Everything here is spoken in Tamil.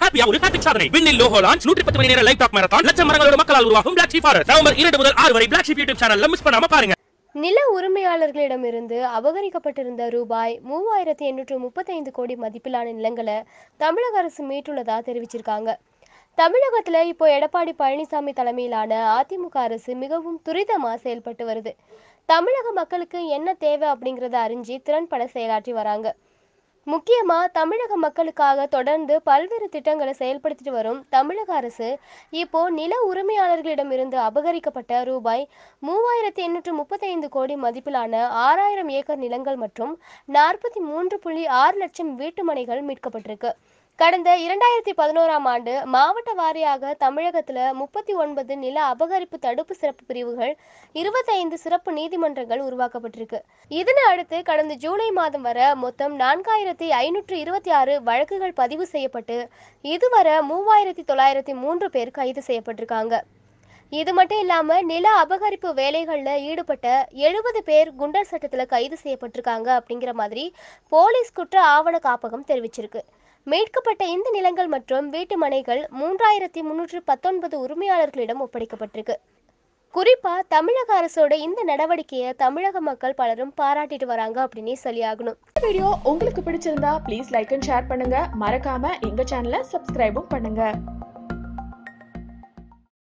ஹாப்பியா ஒரு ஹாப்பிக் சாதனை விண்ணில் லோகோ லான்ச் நூற்றி பத்து மணி நேர லைவ் டாக் மேரத்தான் லட்சம் மரங்களோட மக்களால் உருவாகும் பிளாக் ஷீப் ஃபாரஸ்ட் நவம்பர் இரண்டு முதல் ஆறு வரை பிளாக் ஷீப் யூடியூப் சேனல்ல மிஸ் பண்ணாம பாருங்க நில உரிமையாளர்களிடமிருந்து அபகரிக்கப்பட்டிருந்த ரூபாய் மூவாயிரத்தி எண்ணூற்று முப்பத்தைந்து கோடி மதிப்பிலான நிலங்களை தமிழக அரசு மீட்டுள்ளதா தெரிவிச்சிருக்காங்க தமிழகத்துல இப்போ எடப்பாடி பழனிசாமி தலைமையிலான அதிமுக அரசு மிகவும் துரிதமா செயல்பட்டு வருது தமிழக மக்களுக்கு என்ன தேவை அப்படிங்கறத அறிஞ்சு திறன்பட செயலாற்றி வராங்க முக்கியமா தமிழக மக்களுக்காக தொடர்ந்து பல்வேறு திட்டங்களை செயல்படுத்திட்டு வரும் தமிழக அரசு இப்போ நில உரிமையாளர்களிடமிருந்து அபகரிக்கப்பட்ட ரூபாய் மூவாயிரத்தி எண்ணூற்று முப்பத்தைந்து கோடி மதிப்பிலான ஆறாயிரம் ஏக்கர் நிலங்கள் மற்றும் நாற்பத்தி மூன்று புள்ளி ஆறு லட்சம் வீட்டுமனைகள் மீட்கப்பட்டிருக்கு கடந்த இரண்டாயிரத்தி பதினோராம் ஆண்டு மாவட்ட வாரியாக தமிழகத்துல முப்பத்தி ஒன்பது நில அபகரிப்பு தடுப்பு சிறப்பு பிரிவுகள் இருபத்தைந்து சிறப்பு நீதிமன்றங்கள் உருவாக்கப்பட்டிருக்கு இதனை அடுத்து கடந்த ஜூலை மாதம் வரை மொத்தம் நான்காயிரத்தி ஐநூற்று இருபத்தி ஆறு வழக்குகள் பதிவு செய்யப்பட்டு இதுவரை மூவாயிரத்தி தொள்ளாயிரத்தி மூன்று பேர் கைது செய்யப்பட்டிருக்காங்க இது மட்டும் இல்லாம நில அபகரிப்பு வேலைகள்ல ஈடுபட்ட எழுபது பேர் குண்டர் சட்டத்துல கைது செய்யப்பட்டிருக்காங்க அப்படிங்கிற மாதிரி போலீஸ் குற்ற ஆவண காப்பகம் தெரிவிச்சிருக்கு மீட்கப்பட்ட இந்த நிலங்கள் மற்றும் வீட்டு மனைகள் மூன்றாயிரத்தி முன்னூற்று பத்தொன்பது உரிமையாளர்களிடம் ஒப்படைக்கப்பட்டிருக்கு குறிப்பா தமிழக அரசோட இந்த நடவடிக்கையை தமிழக மக்கள் பலரும் பாராட்டிட்டு வராங்க அப்படின்னே சொல்லியாகணும் இந்த வீடியோ உங்களுக்கு பிடிச்சிருந்தா ப்ளீஸ் லைக் அண்ட் ஷேர் பண்ணுங்க மறக்காம எங்க சேனலை சப்ஸ்கிரைபும் பண்ணுங்க